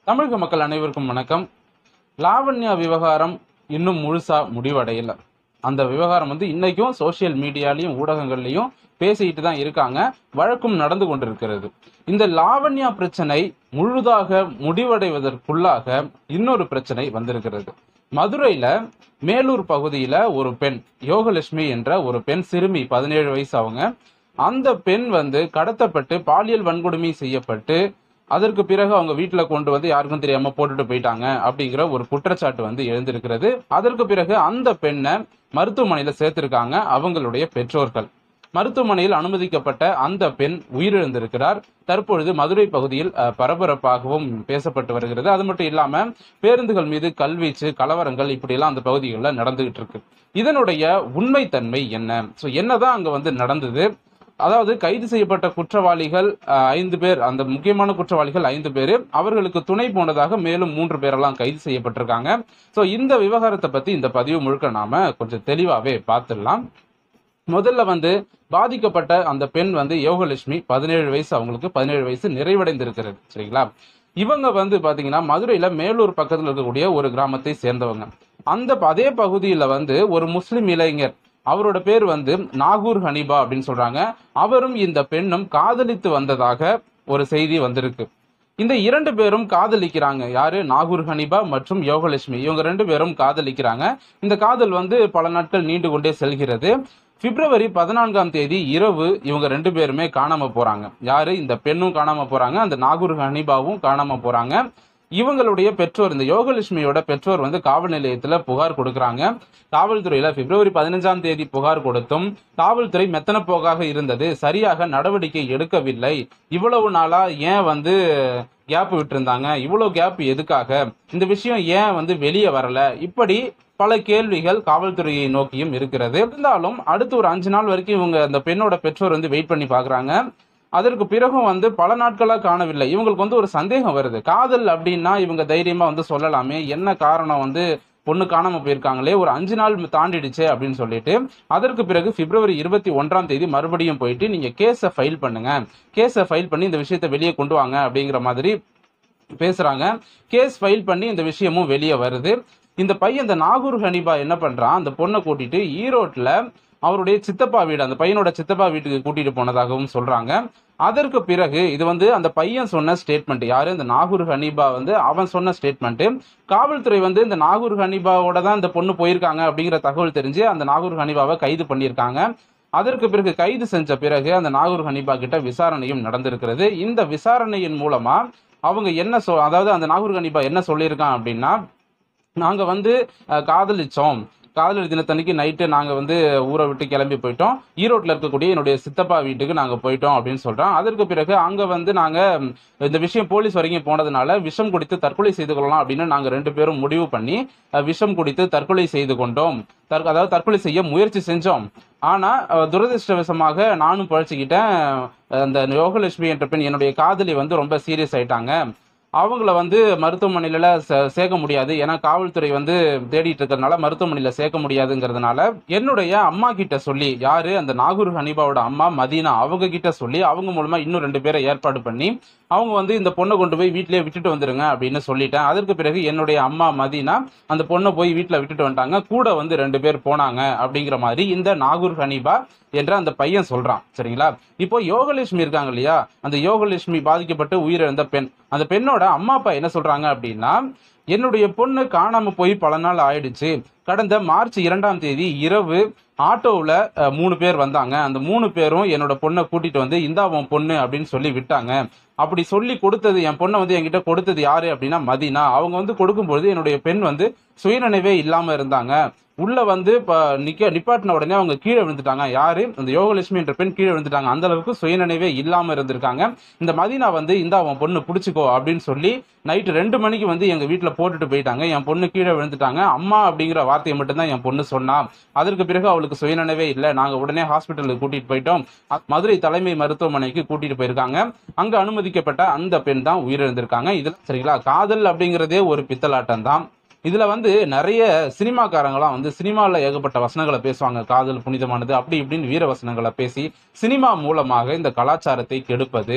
தமிழக மக்கள் அனைவருக்கும் வணக்கம் லாவண்யா விவகாரம் இன்னும் முழுசா முடிவடையல அந்த விவகாரம் வந்து இன்னைக்கும் சோஷியல் மீடியாலையும் ஊடகங்கள்லையும் பேசிட்டு தான் இருக்காங்க வழக்கும் நடந்து கொண்டிருக்கிறது இந்த லாவண்யா பிரச்சனை முழுதாக முடிவடைவதற்குள்ளாக இன்னொரு பிரச்சனை வந்திருக்கிறது மதுரையில மேலூர் பகுதியில ஒரு பெண் யோகலட்சுமி என்ற ஒரு பெண் சிறுமி பதினேழு வயசு அவங்க அந்த பெண் வந்து கடத்தப்பட்டு பாலியல் வன்கொடுமை செய்யப்பட்டு அதற்கு பிறகு அவங்க வீட்டுல கொண்டு வந்து யாருக்கும் தெரியாம போட்டுட்டு போயிட்டாங்க அப்படிங்கிற ஒரு குற்றச்சாட்டு வந்து எழுந்திருக்கிறது அதற்கு பிறகு அந்த பெண்ணை மருத்துவமனையில சேர்த்திருக்காங்க அவங்களுடைய பெற்றோர்கள் மருத்துவமனையில் அனுமதிக்கப்பட்ட அந்த பெண் உயிரிழந்திருக்கிறார் தற்பொழுது மதுரை பகுதியில் அஹ், பரபரப்பாகவும் பேசப்பட்டு வருகிறது அது மட்டும் இல்லாம பேருந்துகள் மீது கல்வீச்சு கலவரங்கள் இப்படியெல்லாம் அந்த பகுதிகளில் நடந்துகிட்டு இருக்கு இதனுடைய உண்மைத்தன்மை என்ன ஸோ என்னதான் அங்க வந்து நடந்தது அதாவது கைது செய்யப்பட்ட குற்றவாளிகள் அஹ், ஐந்து பேர் அந்த முக்கியமான குற்றவாளிகள் ஐந்து பேர் அவர்களுக்கு துணை போனதாக மேலும் மூன்று பேரெல்லாம் கைது செய்யப்பட்டிருக்காங்க ஸோ இந்த விவகாரத்தை பத்தி இந்த பதிவு முழுக்க நாம கொஞ்சம் தெளிவாவே பார்த்துடலாம் முதல்ல வந்து பாதிக்கப்பட்ட அந்த பெண் வந்து யோகலட்சுமி பதினேழு வயசு அவங்களுக்கு பதினேழு வயசு நிறைவடைந்திருக்கிறது சரிங்களா இவங்க வந்து பாத்தீங்கன்னா மதுரையில மேலூர் பக்கத்துல இருக்கக்கூடிய ஒரு கிராமத்தை சேர்ந்தவங்க அந்த ப- அதே பகுதியில வந்து ஒரு முஸ்லிம் இளைஞர் அவரோட பேர் வந்து நாகூர் ஹனீபா அப்படின்னு சொல்றாங்க அவரும் இந்த பெண்ணும் காதலித்து வந்ததாக ஒரு செய்தி வந்திருக்கு இந்த இரண்டு பேரும் காதலிக்கிறாங்க யாரு நாகூர் ஹனீபா மற்றும் யோகலட்சுமி இவங்க ரெண்டு பேரும் காதலிக்கிறாங்க இந்த காதல் வந்து பல நாட்கள் நீண்டு கொண்டே செல்கிறது பிப்ரவரி பதினான்காம் தேதி இரவு இவங்க ரெண்டு பேருமே காணாம போறாங்க யாரு இந்த பெண்ணும் காணாம போறாங்க அந்த நாகூர் ஹனீபாவும் காணாம போறாங்க இவங்களுடைய பெற்றோர் இந்த யோகலட்சுமியோட பெற்றோர் வந்து காவல் நிலையத்துல புகார் கொடுக்கறாங்க காவல்துறையில பிப்ரவரி பதினஞ்சாம் தேதி புகார் கொடுத்தும் காவல்துறை மெத்தன போக்காக இருந்தது சரியாக நடவடிக்கை எடுக்கவில்லை இவ்வளவு நாளா ஏன் வந்து கேப் விட்டிருந்தாங்க இவ்வளவு கேப் எதுக்காக இந்த விஷயம் ஏன் வந்து வெளியே வரல இப்படி பல கேள்விகள் காவல்துறையை நோக்கியும் இருக்கிறது இருந்தாலும் அடுத்து ஒரு அஞ்சு நாள் வரைக்கும் இவங்க அந்த பெண்ணோட பெற்றோர் வந்து வெயிட் பண்ணி பாக்குறாங்க அதற்கு பிறகும் வந்து பல நாட்களா காணவில்லை இவங்களுக்கு வந்து ஒரு சந்தேகம் வருது காதல் அப்படின்னா இவங்க தைரியமா வந்து சொல்லலாமே என்ன காரணம் வந்து பொண்ணு காணாம போயிருக்காங்களே ஒரு அஞ்சு நாள் தாண்டிடுச்சே அப்படின்னு சொல்லிட்டு அதற்கு பிறகு பிப்ரவரி இருபத்தி ஒன்றாம் தேதி மறுபடியும் போயிட்டு நீங்க கேஸை ஃபைல் பண்ணுங்க கேஸை ஃபைல் பண்ணி இந்த விஷயத்தை வெளியே கொண்டு வாங்க அப்படிங்கிற மாதிரி பேசுறாங்க கேஸ் ஃபைல் பண்ணி இந்த விஷயமும் வெளியே வருது இந்த பையன் இந்த நாகூர் ஹனிபா என்ன பண்றான் அந்த பொண்ணை கூட்டிட்டு ஈரோட்ல அவருடைய சித்தப்பா வீடு அந்த பையனோட சித்தப்பா வீட்டுக்கு கூட்டிட்டு போனதாகவும் சொல்றாங்க அதற்கு பிறகு இது வந்து அந்த பையன் சொன்ன ஸ்டேட்மெண்ட் யாரு இந்த நாகூர் ஹனீபா வந்து அவன் சொன்ன ஸ்டேட்மெண்ட் காவல்துறை வந்து இந்த நாகூர் ஹனீபாவோட தான் இந்த பொண்ணு போயிருக்காங்க அப்படிங்கிற தகவல் தெரிஞ்சு அந்த நாகூர் ஹனீபாவை கைது பண்ணியிருக்காங்க அதற்கு பிறகு கைது செஞ்ச பிறகு அந்த நாகூர் ஹனீபா கிட்ட விசாரணையும் நடந்திருக்கிறது இந்த விசாரணையின் மூலமா அவங்க என்ன சொல் அதாவது அந்த நாகூர் ஹனீபா என்ன சொல்லியிருக்கான் அப்படின்னா நாங்க வந்து அஹ், காதலிச்சோம் காதலர் தினத்தன்னைக்கு நைட்டு நாங்க வந்து ஊரை விட்டு கிளம்பி போயிட்டோம் ஈரோட்ல இருக்கக்கூடிய என்னுடைய சித்தப்பா வீட்டுக்கு நாங்க போயிட்டோம் அப்படின்னு சொல்றோம் அதற்கு பிறகு அங்க வந்து நாங்க ம், இந்த விஷயம் போலீஸ் வரைக்கும் போனதுனால விஷம் குடித்து தற்கொலை செய்து கொள்ளலாம் அப்படின்னு நாங்க ரெண்டு பேரும் முடிவு பண்ணி அஹ், விஷம் குடித்து தற்கொலை செய்து கொண்டோம் தற்- அதாவது தற்கொலை செய்ய முயற்சி செஞ்சோம் ஆனா அஹ், துரதிர்ஷ்டவசமாக நானும் பழச்சிக்கிட்டேன் அஹ், அந்த யோகலட்சுமி என்ற பெண் என்னுடைய காதலி வந்து ரொம்ப சீரியஸ் ஆயிட்டாங்க அவங்கள வந்து மருத்துவமனையில சே- சேர்க்க முடியாது ஏன்னா காவல்துறை வந்து தேடிட்டு இருக்கிறதுனால மருத்துவமனையில சேர்க்க முடியாதுங்கிறதுனால என்னுடைய அம்மா கிட்ட சொல்லி யாரு அந்த நாகூர் ஹனீபாவோட அம்மா மதீனா அவங்க கிட்ட சொல்லி அவங்க மூலமா இன்னும் ரெண்டு பேரை ஏற்பாடு பண்ணி அவங்க வந்து இந்த பொண்ணை கொண்டு போய் வீட்டிலேயே விட்டுட்டு வந்துருங்க அப்படின்னு சொல்லிட்டேன் அதற்கு பிறகு என்னுடைய அம்மா மதீனா அந்த பொண்ணை போய் வீட்டில் விட்டுட்டு வந்துட்டாங்க கூட வந்து ரெண்டு பேர் போனாங்க அப்படிங்கிற மாதிரி இந்த நாகூர் ஹனீபா என்ற அந்த பையன் சொல்றான் சரிங்களா இப்போ யோகலட்சுமி இருக்காங்க இல்லையா அந்த யோகலட்சுமி பாதிக்கப்பட்டு உயிரிழந்த பெண் அந்த பெண்ணோட அம்மா அப்பா என்ன சொல்றாங்க அப்படின்னா என்னுடைய பொண்ணு காணாம போய் பல நாள் ஆயிடுச்சு கடந்த மார்ச் இரண்டாம் தேதி இரவு ஆட்டோவில் மூணு பேர் வந்தாங்க அந்த மூணு பேரும் என்னோட பொண்ணை கூட்டிட்டு வந்து இந்தா உன் பொண்ணு அப்படின்னு சொல்லி விட்டாங்க அப்படி சொல்லி கொடுத்தது என் பொண்ணை வந்து என்கிட்ட கொடுத்தது யாரு அப்படின்னா மதினா அவங்க வந்து கொடுக்கும்பொழுது என்னுடைய பெண் வந்து சுயநினைவே இல்லாம இருந்தாங்க உள்ள வந்து இப்ப நிக்க நிப்பாட்டின உடனே அவங்க கீழே விழுந்துட்டாங்க யாரு அந்த யோகலட்சுமி என்ற பெண் கீழே விழுந்துட்டாங்க அந்த அளவுக்கு சுயநினைவே இல்லாம இருந்திருக்காங்க இந்த மதினா வந்து இந்த அவன் பொண்ணு பிடிச்சிக்கோ அப்படின்னு சொல்லி நைட்டு ரெண்டு மணிக்கு வந்து எங்க வீட்டுல போட்டுட்டு போயிட்டாங்க என் பொண்ணு கீழே விழுந்துட்டாங்க அம்மா அப்படிங்கிற வார்த்தையை மட்டும்தான் என் பொண்ணு சொன்னா அதற்கு பிறகு அவளுக்கு சுயநினைவே இல்லை நாங்க உடனே ஹாஸ்பிட்டலுக்கு கூட்டிட்டு போயிட்டோம் அ- மதுரை தலைமை மருத்துவமனைக்கு கூட்டிட்டு போயிருக்காங்க அங்க அனுமதிக்கப்பட்ட அந்த பெண் தான் உயிரிழந்திருக்காங்க இதுல சரிங்களா காதல் அப்படிங்கிறதே ஒரு பித்தலாட்டம் தான் இதுல வந்து நிறைய சினிமாக்காரங்களாம் வந்து சினிமாவில் ஏகப்பட்ட வசனங்களை பேசுவாங்க காதல் புனிதமானது அப்படி இப்படின்னு வீர வசனங்களை பேசி சினிமா மூலமாக இந்த கலாச்சாரத்தை கெடுப்பது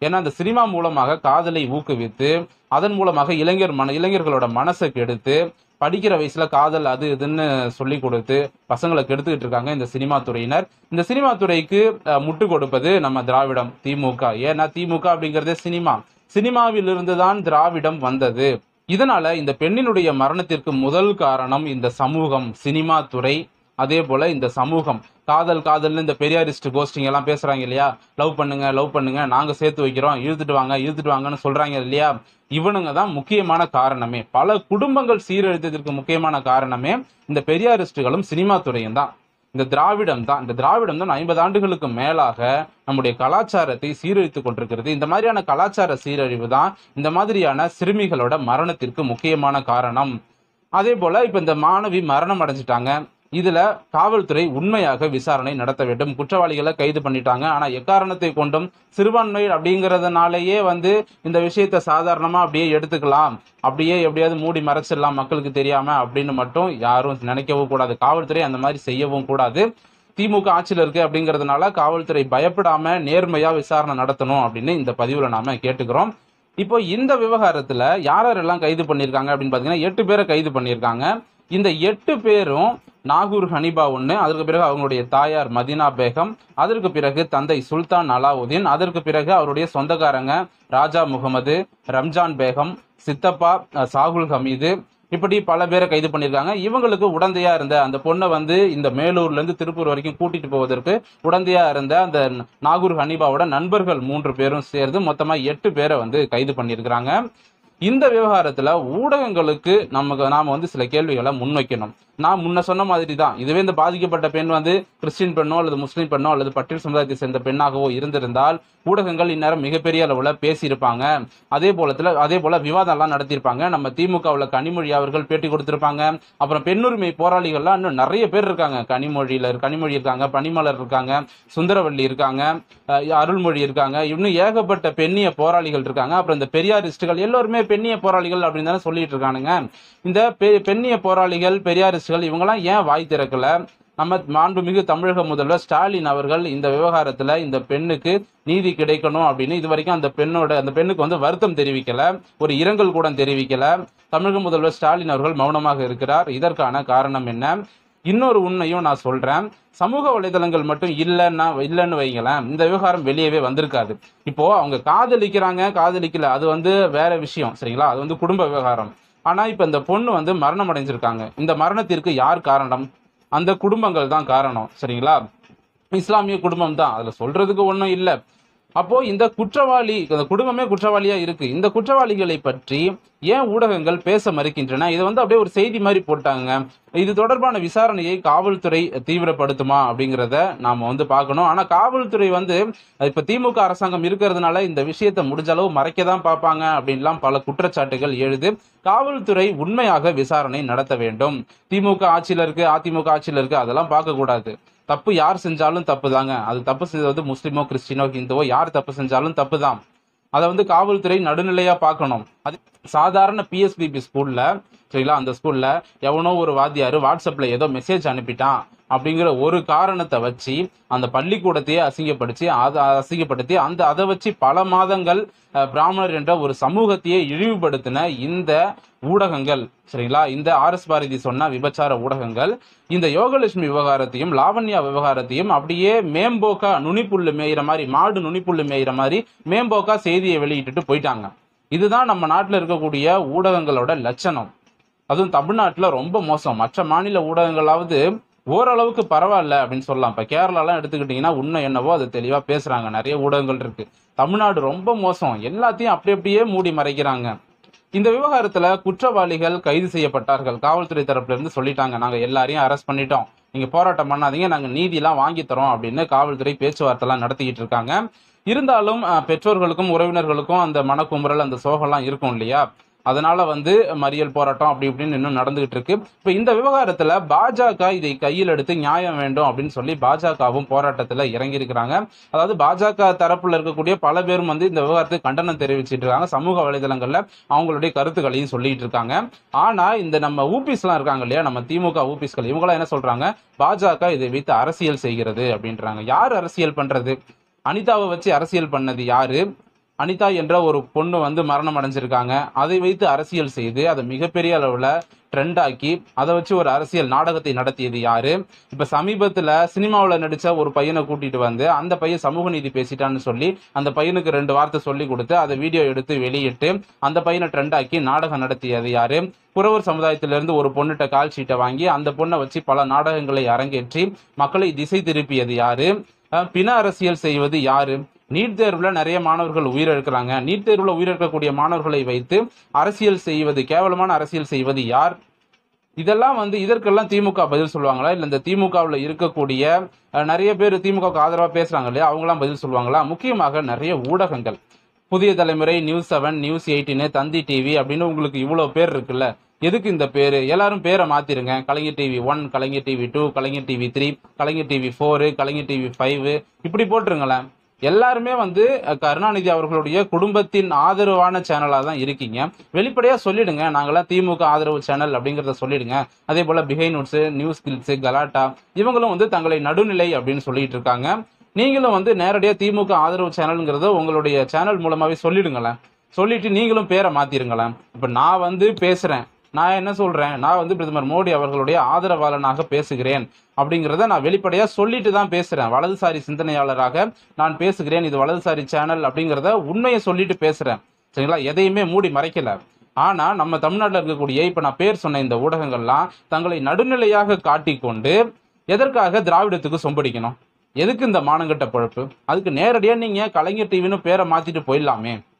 ஏன்னா அந்த சினிமா மூலமாக காதலை ஊக்குவித்து அதன் மூலமாக இளைஞர் மன இளைஞர்களோட மனசை கெடுத்து படிக்கிற வயசுல காதல் அது இதுன்னு சொல்லி கொடுத்து பசங்களை கெடுத்துக்கிட்டு இருக்காங்க இந்த சினிமா துறையினர் இந்த சினிமா துறைக்கு அஹ், முட்டு கொடுப்பது நம்ம திராவிடம் திமுக ஏன்னா திமுக அப்படிங்கறதே சினிமா சினிமாவில் இருந்துதான் திராவிடம் வந்தது இதனால இந்த பெண்ணினுடைய மரணத்திற்கு முதல் காரணம் இந்த சமூகம் சினிமா துறை அதே போல இந்த சமூகம் காதல் காதல்னு இந்த பெரியாரிஸ்ட் கோஷ்டிங் எல்லாம் பேசுறாங்க இல்லையா லவ் பண்ணுங்க லவ் பண்ணுங்க நாங்க சேர்த்து வைக்கிறோம் இழுத்துட்டு வாங்க இழுத்துட்டு வாங்கன்னு சொல்றாங்க இல்லையா இவனுங்க தான் முக்கியமான காரணமே பல குடும்பங்கள் சீரழித்ததற்கு முக்கியமான காரணமே இந்த பெரியாரிஸ்டுகளும் சினிமா துறையும் தான் இந்த திராவிடம் தான் இந்த திராவிடம் தான் ஐம்பது ஆண்டுகளுக்கு மேலாக நம்முடைய கலாச்சாரத்தை சீரழித்துக் கொண்டிருக்கிறது இந்த மாதிரியான கலாச்சார சீரழிவு தான் இந்த மாதிரியான சிறுமிகளோட மரணத்திற்கு முக்கியமான காரணம் அதே போல இப்ப இந்த மாணவி மரணம் அடைஞ்சிட்டாங்க இதுல காவல்துறை உண்மையாக விசாரணை நடத்த வேண்டும் குற்றவாளிகளை கைது பண்ணிட்டாங்க ஆனா எக்காரணத்தை கொண்டும் சிறுபான்மை அப்படிங்கறதுனாலயே வந்து இந்த விஷயத்த சாதாரணமா அப்படியே எடுத்துக்கலாம் அப்படியே எப்படியாவது மூடி மறைச்சிடலாம் மக்களுக்கு தெரியாம அப்படின்னு மட்டும் யாரும் நினைக்கவும் கூடாது காவல்துறை அந்த மாதிரி செய்யவும் கூடாது திமுக ஆட்சியில் இருக்கு அப்படிங்கறதுனால காவல்துறை பயப்படாம நேர்மையா விசாரணை நடத்தணும் அப்படின்னு இந்த பதிவுல நாம கேட்டுக்கிறோம் இப்போ இந்த விவகாரத்துல யார் யாரெல்லாம் கைது பண்ணியிருக்காங்க அப்படின்னு பாத்தீங்கன்னா எட்டு பேரை கைது பண்ணியிருக்காங்க இந்த எட்டு பேரும் நாகூர் ஹனிபா ஒன்று அதற்கு பிறகு அவங்களுடைய தாயார் மதினா பேகம் அதற்கு பிறகு தந்தை சுல்தான் அலாவுதீன் அதற்கு பிறகு அவருடைய சொந்தக்காரங்க ராஜா முகமது ரம்ஜான் பேகம் சித்தப்பா அஹ், சாகுல் ஹமீது இப்படி பல பேரை கைது பண்ணியிருக்காங்க இவங்களுக்கு உடந்தையா இருந்த அந்த பொண்ணை வந்து இந்த மேலூர்ல இருந்து திருப்பூர் வரைக்கும் கூட்டிட்டு போவதற்கு உடந்தையா இருந்த அந்த நாகூர் ஹனீபாவோட நண்பர்கள் மூன்று பேரும் சேர்ந்து மொத்தமா எட்டு பேரை வந்து கைது பண்ணியிருக்கிறாங்க இந்த விவகாரத்துல ஊடகங்களுக்கு நமக்கு நாம வந்து சில கேள்விகளை முன்வைக்கணும் நான் முன்ன சொன்ன மாதிரி தான் இதுவே இந்த பாதிக்கப்பட்ட பெண் வந்து கிறிஸ்டின் பெண்ணோ அல்லது முஸ்லீம் பெண்ணோ அல்லது பட்டியல் சமுதாயத்தை சேர்ந்த பெண்ணாகவோ இருந்திருந்தால் ஊடகங்கள் இந்நேரம் மிகப்பெரிய அளவுல பேசியிருப்பாங்க அதே போலத்துல அதே போல விவாதம் எல்லாம் நடத்தியிருப்பாங்க நம்ம திமுகவுல கனிமொழி அவர்கள் பேட்டி கொடுத்திருப்பாங்க அப்புறம் பெண்ணுரிமை போராளிகள்லாம் இன்னும் நிறைய பேர் இருக்காங்க கனிமொழியில கனிமொழி இருக்காங்க பனிமலர் இருக்காங்க சுந்தரவள்ளி இருக்காங்க அஹ் அருள்மொழி இருக்காங்க இன்னும் ஏகப்பட்ட பெண்ணிய போராளிகள் இருக்காங்க அப்புறம் இந்த பெரியாரிஸ்டுகள் எல்லோருமே பெண்ணிய போராளிகள் அப்படின்னு தானே சொல்லிட்டு இருக்கானுங்க இந்த பெ- பெண்ணிய போராளிகள் பெரியாரிஸ்டுகள் இவங்கெல்லாம் ஏன் வாய் திறக்கல நம்ம மாண்புமிகு தமிழக முதல்வர் ஸ்டாலின் அவர்கள் இந்த விவகாரத்துல இந்த பெண்ணுக்கு நீதி கிடைக்கணும் அப்படின்னு இது வரைக்கும் அந்த பெண்ணோட அந்த பெண்ணுக்கு வந்து வருத்தம் தெரிவிக்கல ஒரு இரங்கல் கூட தெரிவிக்கல தமிழக முதல்வர் ஸ்டாலின் அவர்கள் மௌனமாக இருக்கிறார் இதற்கான காரணம் என்ன இன்னொரு உண்மையும் நான் சொல்றேன் சமூக வலைதளங்கள் மட்டும் இல்லைன்னா இல்லைன்னு வைங்களேன் இந்த விவகாரம் வெளியவே வந்திருக்காது இப்போ அவங்க காதலிக்கிறாங்க காதலிக்கல அது வந்து வேற விஷயம் சரிங்களா அது வந்து குடும்ப விவகாரம் ஆனா இப்ப இந்த பொண்ணு வந்து மரணம் அடைஞ்சிருக்காங்க இந்த மரணத்திற்கு யார் காரணம் அந்த குடும்பங்கள் தான் காரணம் சரிங்களா இஸ்லாமிய குடும்பம் தான் அதுல சொல்றதுக்கு ஒண்ணும் இல்ல அப்போ இந்த குற்றவாளி இந்த குடும்பமே குற்றவாளியா இருக்கு இந்த குற்றவாளிகளை பற்றி ஏன் ஊடகங்கள் பேச மறுக்கின்றன இதை வந்து அப்படியே ஒரு செய்தி மாதிரி போட்டாங்க இது தொடர்பான விசாரணையை காவல்துறை தீவிரப்படுத்துமா அப்படிங்கிறத நாம வந்து பார்க்கணும் ஆனா காவல்துறை வந்து இப்ப திமுக அரசாங்கம் இருக்கிறதுனால இந்த விஷயத்தை முடிஞ்ச அளவு மறைக்க தான் பார்ப்பாங்க அப்படின்லாம் பல குற்றச்சாட்டுகள் எழுது காவல்துறை உண்மையாக விசாரணை நடத்த வேண்டும் திமுக ஆட்சியில இருக்கு அதிமுக ஆட்சியில இருக்கு அதெல்லாம் பார்க்க கூடாது தப்பு யார் செஞ்சாலும் தப்பு தாங்க அது தப்பு செய்வது முஸ்லிமோ கிறிஸ்டினோ ஹிந்துவோ யார் தப்பு செஞ்சாலும் தப்பு தான் அதை வந்து காவல்துறை நடுநிலையா பார்க்கணும் அது சாதாரண பிஎஸ்பிபி ஸ்கூல்ல சரிங்களா அந்த ஸ்கூல்ல எவனோ ஒரு வாத்தியார் வாட்ஸ்அப்ல ஏதோ மெசேஜ் அனுப்பிட்டான் அப்படிங்கிற ஒரு காரணத்தை வச்சு அந்த பள்ளிக்கூடத்தையே அசிங்கப்படுத்தி அதை அசிங்கப்படுத்தி அந்த அதை வச்சு பல மாதங்கள் அஹ், பிராமணர் என்ற ஒரு சமூகத்தையே இழிவுபடுத்தின இந்த ஊடகங்கள் சரிங்களா இந்த ஆர் எஸ் பாரதி சொன்ன விபச்சார ஊடகங்கள் இந்த யோகலட்சுமி விவகாரத்தையும் லாவண்யா விவகாரத்தையும் அப்படியே மேம்போக்கா நுனிப்புல்லு மேயிற மாதிரி மாடு நுனிப்புல்லு மேயிற மாதிரி மேம்போக்கா செய்தியை வெளியிட்டுட்டு போயிட்டாங்க இதுதான் நம்ம நாட்டில் இருக்கக்கூடிய ஊடகங்களோட லட்சணம் அதுவும் தமிழ்நாட்டுல ரொம்ப மோசம் மற்ற மாநில ஊடகங்களாவது ஓரளவுக்கு பரவாயில்ல அப்படின்னு சொல்லலாம் இப்ப கேரளாலாம் எடுத்துக்கிட்டீங்கன்னா உண்மை என்னவோ அது தெளிவா பேசுறாங்க நிறைய ஊடகங்கள் இருக்கு தமிழ்நாடு ரொம்ப மோசம் எல்லாத்தையும் அப்படி அப்படியே மூடி மறைக்கிறாங்க இந்த விவகாரத்துல குற்றவாளிகள் கைது செய்யப்பட்டார்கள் காவல்துறை தரப்புல இருந்து சொல்லிட்டாங்க நாங்க எல்லாரையும் அரெஸ்ட் பண்ணிட்டோம் நீங்க போராட்டம் பண்ணாதீங்க நாங்க நீதி எல்லாம் வாங்கி தரோம் அப்படின்னு காவல்துறை பேச்சுவார்த்தை எல்லாம் நடத்திக்கிட்டு இருக்காங்க இருந்தாலும் அஹ், பெற்றோர்களுக்கும் உறவினர்களுக்கும் அந்த மனக்குமுறல் அந்த சோகம்லாம் இருக்கும் இல்லையா அதனால வந்து மறியல் போராட்டம் அப்படி இப்படின்னு இன்னும் நடந்துகிட்டு இருக்கு இப்ப இந்த விவகாரத்துல பாஜக இதை கையில் எடுத்து நியாயம் வேண்டும் அப்படின்னு சொல்லி பாஜகவும் போராட்டத்துல இறங்கி இருக்கிறாங்க அதாவது பாஜக தரப்புல இருக்கக்கூடிய பல பேரும் வந்து இந்த விவகாரத்துக்கு கண்டனம் தெரிவிச்சிட்டு இருக்காங்க சமூக வலைதளங்கள்ல அவங்களுடைய கருத்துக்களையும் சொல்லிட்டு இருக்காங்க ஆனா இந்த நம்ம ஊபிஸ் எல்லாம் இருக்காங்க இல்லையா நம்ம திமுக ஊபிஸ்கள் இவங்களாம் என்ன சொல்றாங்க பாஜக இதை வைத்து அரசியல் செய்கிறது அப்படின்றாங்க யார் அரசியல் பண்றது அனிதாவை வச்சு அரசியல் பண்ணது யாரு அனிதா என்ற ஒரு பொண்ணு வந்து மரணம் அடைஞ்சிருக்காங்க அதை வைத்து அரசியல் செய்து அதை மிகப்பெரிய அளவில் ட்ரெண்ட் ஆக்கி அதை வச்சு ஒரு அரசியல் நாடகத்தை நடத்தியது யாரு இப்ப சமீபத்துல சினிமாவில் நடிச்ச ஒரு பையனை கூட்டிட்டு வந்து அந்த பையன் சமூக நீதி பேசிட்டான்னு சொல்லி அந்த பையனுக்கு ரெண்டு வார்த்தை சொல்லி கொடுத்து அதை வீடியோ எடுத்து வெளியிட்டு அந்த பையனை ட்ரெண்ட் ஆக்கி நாடகம் நடத்தியது யாரு புறவர் சமுதாயத்திலிருந்து ஒரு பொண்ணுகிட்ட கால் ஷீட்டை வாங்கி அந்த பொண்ணை வச்சு பல நாடகங்களை அரங்கேற்றி மக்களை திசை திருப்பியது யாரு அஹ் பிண அரசியல் செய்வது யாரு நீட் தேர்வுல நிறைய மாணவர்கள் உயிரிழக்கிறாங்க நீட் தேர்வுல உயிரிழக்கக்கூடிய மாணவர்களை வைத்து அரசியல் செய்வது கேவலமான அரசியல் செய்வது யார் இதெல்லாம் வந்து இதற்கெல்லாம் திமுக பதில் சொல்லுவாங்களா இல்ல இந்த திமுகவில் இருக்கக்கூடிய அஹ், நிறைய பேர் திமுகவுக்கு ஆதரவா பேசுறாங்க இல்லையா அவங்களாம் பதில் சொல்லுவாங்களா முக்கியமாக நிறைய ஊடகங்கள் Puthiya Thalaimurai news seven news eighteen Thanthi TV அப்படின்னு உங்களுக்கு இவ்வளவு பேர் இருக்குல்ல எதுக்கு இந்த பேரு எல்லாரும் பேரை மாத்திருங்க Kalaignar TV one Kalaignar TV two Kalaignar TV three Kalaignar TV four Kalaignar TV five இப்படி போட்டுருங்களேன் எல்லாருமே வந்து அஹ், கருணாநிதி அவர்களுடைய குடும்பத்தின் ஆதரவான சேனலாக தான் இருக்கீங்க வெளிப்படையா சொல்லிடுங்க நாங்களாம் திமுக ஆதரவு சேனல் அப்படிங்கறத சொல்லிடுங்க அதே போல பிஹைண்ட் நோட்ஸ் நியூஸ் கில்ஸ் கலாட்டா இவங்களும் வந்து தங்களை நடுநிலை அப்படின்னு சொல்லிட்டு இருக்காங்க நீங்களும் வந்து நேரடியா திமுக ஆதரவு சேனல்ங்கிறத உங்களுடைய சேனல் மூலமாவே சொல்லிடுங்களேன் சொல்லிட்டு நீங்களும் பேரை மாத்திருங்களேன் இப்ப நான் வந்து பேசுறேன் நான் என்ன சொல்றேன் நான் வந்து பிரதமர் மோடி அவர்களுடைய ஆதரவாளனாக பேசுகிறேன் அப்படிங்கிறத நான் வெளிப்படையா சொல்லிட்டு தான் பேசுறேன் வலதுசாரி சிந்தனையாளராக நான் பேசுகிறேன் இது வலதுசாரி சேனல் அப்படிங்கிறத உண்மையை சொல்லிட்டு பேசுறேன் சரிங்களா எதையுமே மூடி மறைக்கல ஆனா நம்ம தமிழ்நாட்டில் இருக்கக்கூடிய இப்ப நான் பேர் சொன்ன இந்த ஊடகங்கள்லாம் தங்களை நடுநிலையாக காட்டிக்கொண்டு எதற்காக திராவிடத்துக்கு சொம்படிக்கணும் எதுக்கு இந்த மானங்கட்ட பொழப்பு அதுக்கு நேரடியா நீங்க கலைஞர் டிவின்னு பேரை மாத்திட்டு போயிடலாமே